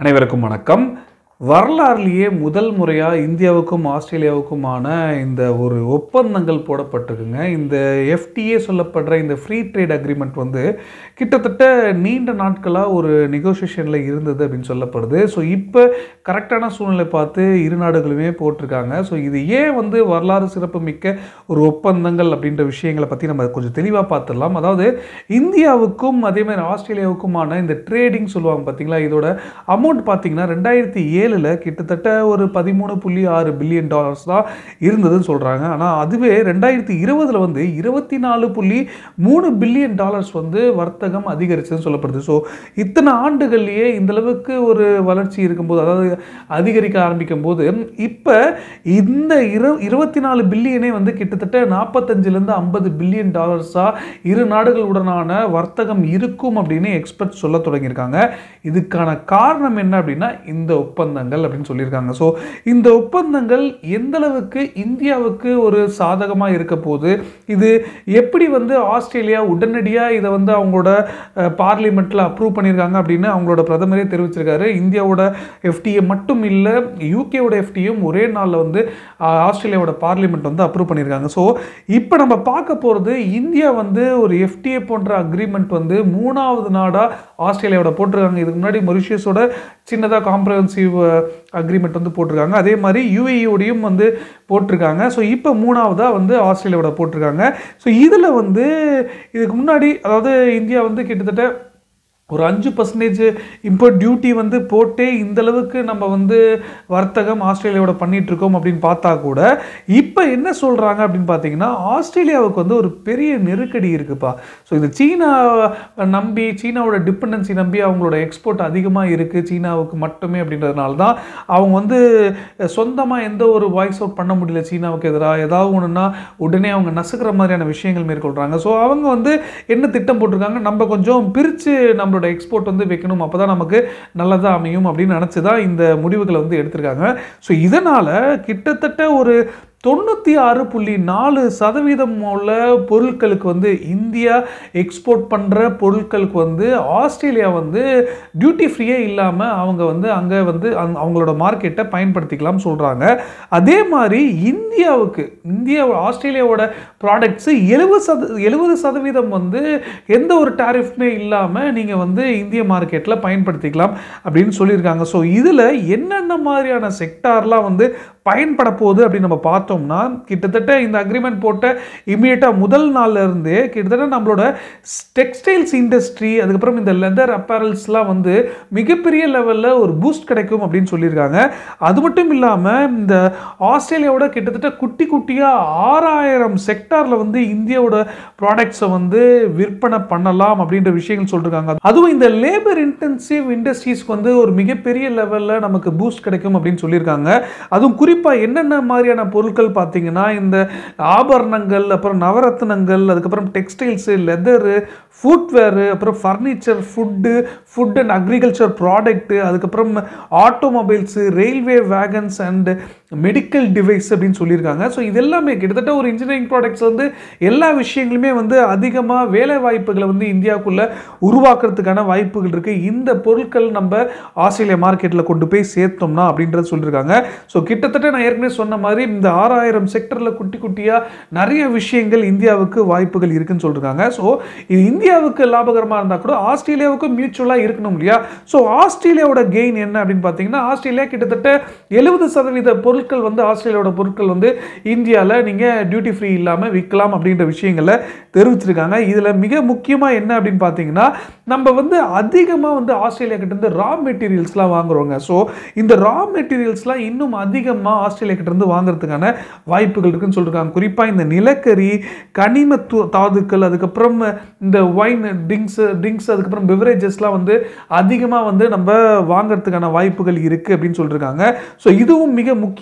அனைவருக்கும் வணக்கம் வரலாறுலேயே முதல் முறையாக இந்தியாவுக்கும் ஆஸ்திரேலியாவுக்குமான இந்த ஒரு ஒப்பந்தங்கள் போடப்பட்டிருக்குங்க இந்த எஃப்டிஏ சொல்லப்படுற இந்த ஃப்ரீ ட்ரேட் அக்ரிமெண்ட் வந்து கிட்டத்தட்ட நீண்ட நாட்களாக ஒரு நெகோசியேஷனில் இருந்தது அப்படின்னு சொல்லப்படுது ஸோ இப்போ கரெக்டான சூழ்நிலை பார்த்து இரு நாடுகளுமே போட்டிருக்காங்க ஸோ இது ஏன் வந்து வரலாறு சிறப்பு மிக்க ஒரு ஒப்பந்தங்கள் அப்படின்ற விஷயங்களை பற்றி நம்ம கொஞ்சம் தெளிவாக பார்த்துடலாம் அதாவது இந்தியாவுக்கும் அதே மாதிரி ஆஸ்திரேலியாவுக்குமான இந்த ட்ரேடிங் சொல்லுவாங்க பார்த்தீங்களா இதோட அமௌண்ட் பார்த்தீங்கன்னா ரெண்டாயிரத்தி ஏழில் கிட்டத்தட்ட ஒரு பதிமூணு புள்ளி ஆறு பில்லியன் டாலர்ஸ் தான் இருந்ததுன்னு சொல்கிறாங்க ஆனால் அதுவே ரெண்டாயிரத்தி இருபதில் வந்து இருபத்தி நாலு புள்ளி மூணு பில்லியன் டாலர்ஸ் வந்து வர்த்தகம் அதிகரிச்சதுன்னு சொல்லப்படுது ஸோ இத்தனை ஆண்டுகள்லேயே இந்த அளவுக்கு ஒரு வளர்ச்சி இருக்கும்போது அதாவது அதிகரிக்க ஆரம்பிக்கும் போது இப்போ இந்த இரு இருபத்தி நாலு பில்லியனே வந்து கிட்டத்தட்ட நாற்பத்தஞ்சிலேருந்து ஐம்பது பில்லியன் டாலர்ஸாக இரு நாடுகளுடனான வர்த்தகம் இருக்கும் அப்படின்னு எக்ஸ்பர்ட் சொல்ல தொடங்கியிருக்காங்க இதுக்கான காரணம் என்ன அப்படின்னா இந்த ஒப்பந்தங்கள் அப்படின்னு சொல்லியிருக்காங்க ஸோ இந்த ஒப்பந்தங்கள் எந்த அளவுக்கு இந்தியாவுக்கு ஒரு சாதகமாக இருக்க போது இது எப்படி வந்து ஆஸ்திரேலியா உடனடியாக இதை வந்து அவங்களோட பார்லிமெண்ட்டில் அப்ரூவ் பண்ணியிருக்காங்க அப்படின்னு அவங்களோட பிரதமரே தெரிவிச்சிருக்காரு இந்தியாவோட எஃப்டிஏ மட்டும் இல்லை யூகேவோட எஃப்டியும் ஒரே நாளில் வந்து அஹ், ஆஸ்திரேலியாவோட பார்லிமெண்ட் வந்து அப்ரூவ் பண்ணியிருக்காங்க ஸோ இப்போ நம்ம பார்க்க போகிறது இந்தியா வந்து ஒரு எஃப்டிஏ போன்ற அக்ரிமெண்ட் வந்து மூணாவது நாடாக ஆஸ்திரேலியாவோட போட்டிருக்காங்க இதுக்கு முன்னாடி மொரிஷியஸோட சின்னதாக காம்ப்ரஹென்சிவ் அக்ரிமெண்ட் வந்து போட்டிருக்காங்க அதே மாதிரி யூஏயோடையும் வந்து போட்டிருக்காங்க ஸோ இப்போ மூணாவதாக வந்து ஆஸ்திரேலியாவோட போட்டிருக்காங்க ஸோ இதில் வந்து இதுக்கு முன்னாடி அதாவது இந்தியா வந்து கிட்டத்தட்ட ஒரு அஞ்சு பர்சன்டேஜ் இம்போர்ட் டியூட்டி வந்து போட்டே இந்த அளவுக்கு நம்ம வந்து வர்த்தகம் ஆஸ்திரேலியாவோட பண்ணிட்டு இருக்கோம் அப்படின்னு பார்த்தா கூட இப்போ என்ன சொல்கிறாங்க அப்படின்னு பார்த்தீங்கன்னா ஆஸ்திரேலியாவுக்கு வந்து ஒரு பெரிய நெருக்கடி இருக்குப்பா ஸோ இந்த சீனா நம்பி சீனாவோட டிபெண்டன்சி நம்பி அவங்களோட எக்ஸ்போர்ட் அதிகமாக இருக்குது சீனாவுக்கு மட்டுமே அப்படின்றதுனால தான் அவங்க வந்து சொந்தமாக எந்த ஒரு வாய்ஸ் அவுட் பண்ண முடியல சீனாவுக்கு எதிராக ஏதாவது ஒன்றுனா உடனே அவங்க நசுக்கிற மாதிரியான விஷயங்கள் மேற்கொள்கிறாங்க ஸோ அவங்க வந்து என்ன திட்டம் போட்டிருக்காங்க நம்ம கொஞ்சம் பிரித்து நம்மளோட எக்ஸ்போர்ட் வந்து வைக்கணும் அப்போ தான் நமக்கு நல்லதாக அமையும் அப்படின்னு நினச்சி தான் இந்த முடிவுகளை வந்து எடுத்திருக்காங்க ஸோ இதனால் கிட்டத்தட்ட ஒரு தொண்ணூற்றி ஆறு புள்ளி நாலு சதவீதம் உள்ள பொருட்களுக்கு வந்து இந்தியா எக்ஸ்போர்ட் பண்ணுற பொருட்களுக்கு வந்து ஆஸ்திரேலியா வந்து டியூட்டி ஃப்ரீயே இல்லாமல் அவங்க வந்து அங்கே வந்து அந்த- அவங்களோட மார்க்கெட்டை பயன்படுத்திக்கலாம் சொல்கிறாங்க அதே மாதிரி இந்தியாவுக்கு இந்தியா ஆஸ்திரேலியாவோட ப்ராடக்ட்ஸு எழுபது சத எழுபது சதவீதம் வந்து எந்த ஒரு டாரிஃப்மே இல்லாமல் நீங்கள் வந்து இந்திய மார்க்கெட்டில் பயன்படுத்திக்கலாம் அப்படின்னு சொல்லியிருக்காங்க ஸோ இதில் என்னென்ன மாதிரியான செக்டார்லாம் வந்து பயன்பட போகுது அப்படின்னு நம்ம பார்த்தோம்னா கிட்டத்தட்ட இந்த அக்ரிமெண்ட் போட்ட இமீடியட்டாக முதல் நாள்ல இருந்தே கிட்டத்தட்ட நம்மளோட டெக்ஸ்டைல்ஸ் இண்டஸ்ட்ரி அதுக்கப்புறம் இந்த லெதர் அப்பேரல்ஸ்லாம் வந்து மிகப்பெரிய லெவலில் ஒரு பூஸ்ட் கிடைக்கும் அப்படின்னு சொல்லியிருக்காங்க அது மட்டும் இல்லாமல் இந்த ஆஸ்திரேலியாவோட கிட்டத்தட்ட குட்டி குட்டியாக ஆறாயிரம் செக்டாரில் வந்து இந்தியாவோட ப்ராடக்ட்ஸை வந்து விற்பனை பண்ணலாம் அப்படின்ற விஷயங்கள் சொல்லியிருக்காங்க அதுவும் இந்த லேபர் இன்டென்சிவ் இண்டஸ்ட்ரீஸ்க்கு வந்து ஒரு மிகப்பெரிய லெவலில் நமக்கு பூஸ்ட் கிடைக்கும் அப்படின்னு சொல்லியிருக்காங்க அதுவும் குறிப்பாக என்னென்ன மாதிரியான பொருட்கள் பார்த்தீங்கன்னா இந்த ஆபரணங்கள் அப்புறம் நவரத்னங்கள் அதுக்கப்புறம் டெக்ஸ்டைல்ஸு லெதரு ஃபுட்வேரு அப்புறம் furniture food food and agriculture product அதுக்கப்புறம் automobiles railway wagons and medical device அப்படின்னு சொல்லியிருக்காங்க ஸோ இது எல்லாமே கிட்டத்தட்ட ஒரு இன்ஜினியரிங் ப்ராடக்ட்ஸ் வந்து எல்லா விஷயங்களுமே வந்து அதிகமாக வேலை வாய்ப்புகளை வந்து இந்தியாவுக்குள்ளே உருவாக்குறதுக்கான வாய்ப்புகள் இருக்குது இந்த பொருட்கள் நம்ம ஆஸ்திரேலியா மார்க்கெட்டில் கொண்டு போய் சேர்த்தோம்னா அப்படின்றது சொல்லியிருக்காங்க ஸோ கிட்டத்தட்ட நான் ஏற்கனவே சொன்ன மாதிரி இந்த ஆறாயிரம் செக்டரில் குட்டி குட்டியாக நிறைய விஷயங்கள் இந்தியாவுக்கு வாய்ப்புகள் இருக்குன்னு சொல்லியிருக்காங்க ஸோ இது இந்தியாவுக்கு லாபகரமாக இருந்தால் கூட ஆஸ்திரேலியாவுக்கும் மியூச்சுவலாக இருக்கணும் இல்லையா ஸோ ஆஸ்திரேலியாவோட கெயின் என்ன அப்படின்னு பார்த்தீங்கன்னா ஆஸ்திரேலியா கிட்டத்தட்ட எழுபது சதவீத பொருட்கள் வந்து ஆஸ்திரேலியாவோட பொருட்கள் வந்து இந்தியாவில் நீங்கள் டியூட்டி ஃப்ரீ இல்லாமல் விற்கலாம் அப்படின்ற விஷயங்களை தெரிவிச்சிருக்காங்க இதில் மிக முக்கியமாக என்ன அப்படின்னு பார்த்தீங்கன்னா நம்ம வந்து அதிகமாக வந்து ஆஸ்திரேலியா கிட்ட இருந்து ரா மெட்டீரியல்ஸ்லாம் வாங்குறோங்க ஸோ இந்த ரா மெட்டீரியல்ஸ்லாம் இன்னும் அதிகமாக ஆஸ்திரேலியா கிட்ட இருந்து வாங்குறதுக்கான வாய்ப்புகள் இருக்குன்னு சொல்லியிருக்காங்க குறிப்பாக இந்த நிலக்கரி கனிம து- தாதுக்கள் அதுக்கப்புறம் இந்த ஒயின் ட்ரிங்க்ஸ் ட்ரிங்க்ஸ் அதுக்கப்புறம் பெவரேஜஸ்லாம் வந்து அதிகமாக வந்து நம்ம வாங்குறதுக்கான வாய்ப்புகள் இருக்குது அப்படின்னு சொல்லியிருக்காங்க ஸோ இதுவும் மிக முக்கிய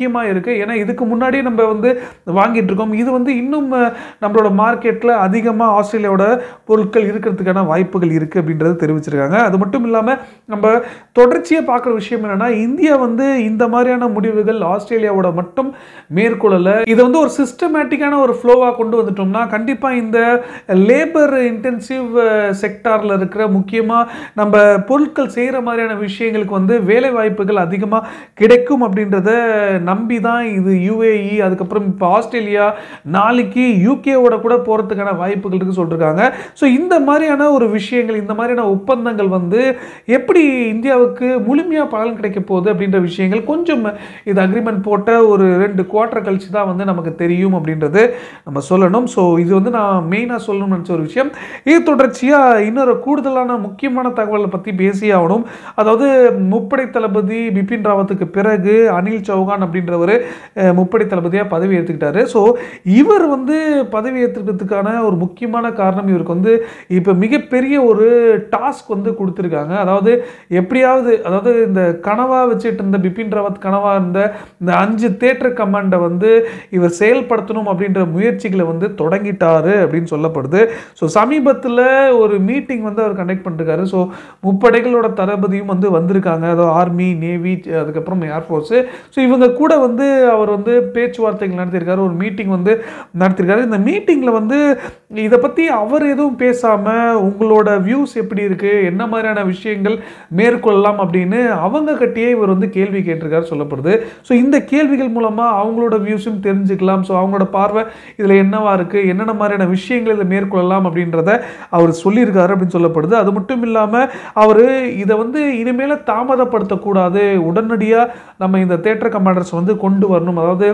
முக்கியமாக இருக்குது ஏன்னா இதுக்கு முன்னாடியே நம்ம வந்து வாங்கிட்டு இருக்கோம் இது வந்து இன்னும் அஹ், நம்மளோட மார்க்கெட்டில் அதிகமாக ஆஸ்திரேலியாவோட பொருட்கள் இருக்கிறதுக்கான வாய்ப்புகள் இருக்குது அப்படின்றது தெரிவிச்சிருக்காங்க அது மட்டும் இல்லாமல் நம்ம தொடர்ச்சியாக பார்க்குற விஷயம் என்னென்னா இந்தியா வந்து இந்த மாதிரியான முடிவுகள் ஆஸ்திரேலியாவோட மட்டும் மேற்கொள்ளலை இதை வந்து ஒரு சிஸ்டமேட்டிக்கான ஒரு ஃப்ளோவாக கொண்டு வந்துட்டோம்னா கண்டிப்பாக இந்த லேபர் இன்டென்சிவ் செக்டாரில் இருக்கிற முக்கியமாக நம்ம பொருட்கள் செய்கிற மாதிரியான விஷயங்களுக்கு வந்து வேலை வாய்ப்புகள் அதிகமாக கிடைக்கும் அப்படின்றத நம்பி தான் இது யுஏஇ அதுக்கப்புறம் இப்போ ஆஸ்திரேலியா நாளைக்கு யூகேவோட கூட போகிறதுக்கான வாய்ப்புகள் இருக்குது சொல்லியிருக்காங்க ஸோ இந்த மாதிரியான ஒரு விஷயங்கள் இந்த மாதிரியான ஒப்பந்தங்கள் வந்து எப்படி இந்தியாவுக்கு முழுமையாக பலன் கிடைக்க போகுது அப்படின்ற விஷயங்கள் கொஞ்சம் இது அக்ரிமெண்ட் போட்ட ஒரு ரெண்டு குவார்ட்டர் கழிச்சு தான் வந்து நமக்கு தெரியும் அப்படின்றது நம்ம சொல்லணும் ஸோ இது வந்து நான் மெயினாக சொல்லணும்னு நினச்ச ஒரு விஷயம் இது தொடர்ச்சியாக இன்னொரு கூடுதலான முக்கியமான தகவலை பற்றி பேசி ஆகணும் அதாவது முப்படை தளபதி பிபின் ராவத்துக்கு பிறகு அனில் சௌகான் அப்படின்றவர் அஹ், முப்படை தளபதியாக பதவி ஏற்றுக்கிட்டாரு ஸோ இவர் வந்து பதவி ஏற்றுக்கிறதுக்கான ஒரு முக்கியமான காரணம் இவருக்கு வந்து இப்போ மிகப்பெரிய ஒரு டாஸ்க் வந்து கொடுத்துருக்காங்க அதாவது எப்படியாவது அதாவது இந்த கனவாக வச்சுட்டு இருந்த பிபின் ராவத் கனவாக இருந்த இந்த அஞ்சு தேட்டர் கமாண்டை வந்து இவர் செயல்படுத்தணும் அப்படின்ற முயற்சிகளை வந்து தொடங்கிட்டாரு அப்படின்னு சொல்லப்படுது ஸோ சமீபத்தில் ஒரு மீட்டிங் வந்து அவர் கண்டக்ட் பண்ணிருக்காரு ஸோ முப்படைகளோட தளபதியும் வந்து வந்திருக்காங்க அதாவது ஆர்மி நேவி அதுக்கப்புறம் ஏர்ஃபோர்ஸு ஸோ இவங்க கூட வந்து அவர் வந்து பேச்சுவார்த்தைகள் நடத்தியிருக்காரு ஒரு மீட்டிங் வந்து நடத்தியிருக்காரு இந்த மீட்டிங்கில் வந்து இதை பற்றி அவர் எதுவும் பேசாமல் உங்களோட வியூஸ் எப்படி இருக்குது என்ன மாதிரியான விஷயங்கள் மேற்கொள்ளலாம் அப்படின்னு அவங்க கட்டியே இவர் வந்து கேள்வி கேட்டிருக்காரு சொல்லப்படுது ஸோ இந்த கேள்விகள் மூலமாக அவங்களோட வியூஸும் தெரிஞ்சுக்கலாம் ஸோ அவங்களோட பார்வை இதில் என்னவா இருக்குது என்னென்ன மாதிரியான விஷயங்கள் இதில் மேற்கொள்ளலாம் அப்படின்றத அவர் சொல்லியிருக்காரு அப்படின்னு சொல்லப்படுது அது மட்டும் இல்லாமல் அவர் இதை வந்து இனிமேல் தாமதப்படுத்தக்கூடாது உடனடியாக நம்ம இந்த தேட்டர் கமாண்டர்ஸ் வந்து கொண்டு வரணும் அதாவது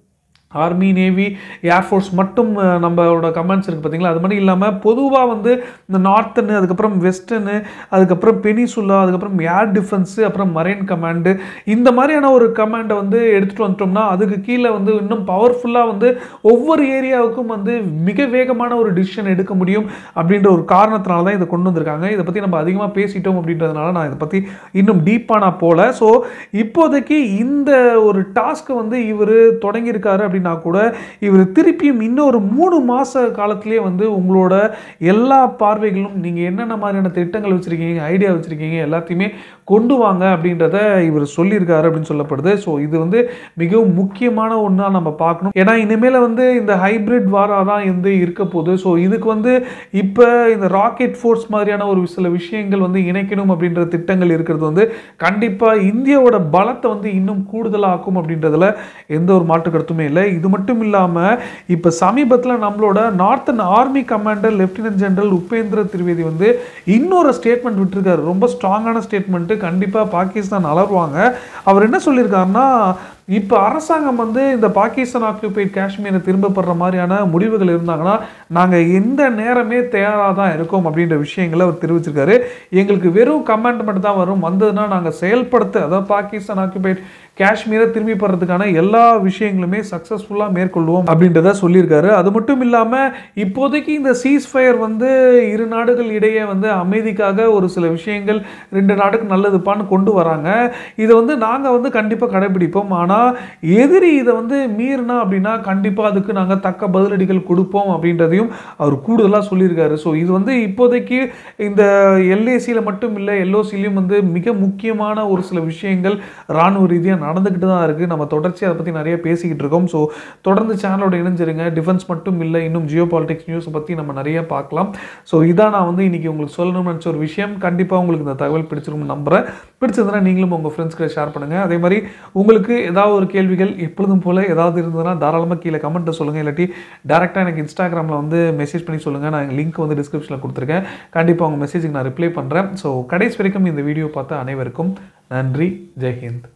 ஆர்மி நேவி ஏர்ஃபோர்ஸ் மட்டும் அஹ், நம்மளோட கமாண்ட்ஸ் இருக்குது பார்த்தீங்களா அது மட்டும் இல்லாமல் பொதுவாக வந்து இந்த நார்த்தனு அதுக்கப்புறம் வெஸ்டர்னு அதுக்கப்புறம் பெனிசுலா அதுக்கப்புறம் ஏர் டிஃபென்ஸு அப்புறம் மரைன் கமாண்டு இந்த மாதிரியான ஒரு கமாண்டை வந்து எடுத்துகிட்டு வந்துட்டோம்னா அதுக்கு கீழே வந்து இன்னும் பவர்ஃபுல்லாக வந்து ஒவ்வொரு ஏரியாவுக்கும் வந்து மிக வேகமான ஒரு டிசிஷன் எடுக்க முடியும் அப்படின்ற ஒரு காரணத்தினால தான் இதை கொண்டு வந்திருக்காங்க இதை பற்றி நம்ம அதிகமாக பேசிட்டோம் அப்படின்றதுனால நான் இதை பற்றி இன்னும் டீப்பாக நான் போகல ஸோ இப்போதைக்கு இந்த ஒரு டாஸ்க்கை வந்து இவர் தொடங்கியிருக்காரு அப்படின்னா கூட இவர் திருப்பியும் இன்னொரு மூணு மாத காலத்திலே வந்து உங்களோட எல்லா பார்வைகளும் நீங்கள் என்னென்ன மாதிரியான திட்டங்கள் வச்சுருக்கீங்க ஐடியா வச்சுருக்கீங்க எல்லாத்தையுமே கொண்டு வாங்க அப்படின்றத இவர் சொல்லியிருக்காரு அப்படின்னு சொல்லப்படுது ஸோ இது வந்து மிகவும் முக்கியமான ஒன்றா நம்ம பார்க்கணும் ஏன்னா இனிமேல் வந்து இந்த ஹைபிரிட் வாரா தான் வந்து இருக்க போகுது ஸோ இதுக்கு வந்து இப்போ இந்த ராக்கெட் ஃபோர்ஸ் மாதிரியான ஒரு சில விஷயங்கள் வந்து இணைக்கணும் அப்படின்ற திட்டங்கள் இருக்கிறது வந்து கண்டிப்பாக இந்தியாவோட பலத்தை வந்து இன்னும் கூடுதலாக்கும் அப்படின்றதுல எந்த ஒரு மாற்று கருத்துமே இல்லை இது மட்டும் இல்லாமல் இப்போ சமீபத்தில் நம்மளோட northern army commander lieutenant general Upendra Trivedi வந்து இன்னொரு ஸ்டேட்மெண்ட் விட்டுருக்காரு ரொம்ப ஸ்ட்ராங்கான ஸ்டேட்மெண்ட்டு கண்டிப்பாக பாகிஸ்தான் அலறுவாங்க அவர் என்ன சொல்லியிருக்காருன்னா இப்போ அரசாங்கம் வந்து இந்த பாகிஸ்தான் ஆக்குபைட் காஷ்மீரை திரும்ப பெற மாதிரியான முடிவுகள் இருந்தாங்கன்னா நாங்கள் எந்த நேரமே தயாராக தான் இருக்கோம் அப்படின்ற விஷயங்களை அவர் தெரிவிச்சிருக்காரு எங்களுக்கு வெறும் கமெண்ட் மட்டும் தான் வரும் வந்ததுன்னா நாங்கள் செயல்படுத்த அதாவது பாகிஸ்தான் ஆக்குபைட் காஷ்மீரை திரும்பி பெறதுக்கான எல்லா விஷயங்களுமே சக்ஸஸ்ஃபுல்லாக மேற்கொள்வோம் அப்படின்றத சொல்லியிருக்காரு அது மட்டும் இல்லாமல் இப்போதைக்கு இந்த சீஸ் ஃபயர் வந்து இரு நாடுகள் இடையே வந்து அமைதிக்காக ஒரு சில விஷயங்கள் ரெண்டு நாடுக்கு நல்லதுப்பான்னு கொண்டு வராங்க இதை வந்து நாங்கள் வந்து கண்டிப்பாக கடைபிடிப்போம் ஆனால் எதிரி இதை வந்து மீறினா அப்படின்னா கண்டிப்பாக அதுக்கு நாங்கள் தக்க பதிலடிகள் கொடுப்போம் அப்படின்றதையும் அவர் கூடுதலாக சொல்லியிருக்காரு ஸோ இது வந்து இப்போதைக்கு இந்த எல்ஏசியில் மட்டும் இல்லை எல்ஓசிலையும் வந்து மிக முக்கியமான ஒரு சில விஷயங்கள் ராணுவ ரீதியாக நடந்துக்கிட்டு தான் இருக்குது நம்ம தொடர்ச்சி அதை பற்றி நிறைய பேசிக்கிட்டு இருக்கோம் ஸோ தொடர்ந்து சேனலோட இணைஞ்சிருங்க டிஃபென்ஸ் மட்டும் இல்லை இன்னும் ஜியோ பாலிடிக்ஸ் நியூஸை பற்றி நம்ம நிறைய பார்க்கலாம் ஸோ இதான் நான் வந்து இன்றைக்கி உங்களுக்கு சொல்லணும்னு நினச்ச ஒரு விஷயம் கண்டிப்பாக உங்களுக்கு இந்த தகவல் பிடிச்சிருக்கும்னு நம்புகிறேன் பிடிச்சிருந்தா நீங்களும் உங்கள் ஃப்ரெண்ட்ஸ்க்கு ஷேர் பண்ணுங்கள் அதே மாதிரி உங்களுக்கு ஏதாவது ஒரு கேள்விகள் எப்பொழுதும் போல் ஏதாவது இருந்ததுன்னா தாராளமாக கீழே கமெண்ட்டை சொல்லுங்கள் இல்லாட்டி டேரெக்டாக எனக்கு இன்ஸ்டாகிராமில் வந்து மெசேஜ் பண்ணி சொல்லுங்கள் நான் லிங்க் வந்து டிஸ்கிரிப்ஷனில் கொடுத்துருக்கேன் கண்டிப்பாக உங்கள் மெசேஜுக்கு நான் ரிப்ளை பண்ணுறேன் ஸோ கடைசி வரைக்கும் இந்த வீடியோ பார்த்த அனைவருக்கும் நன்றி ஜெய்ஹிந்த்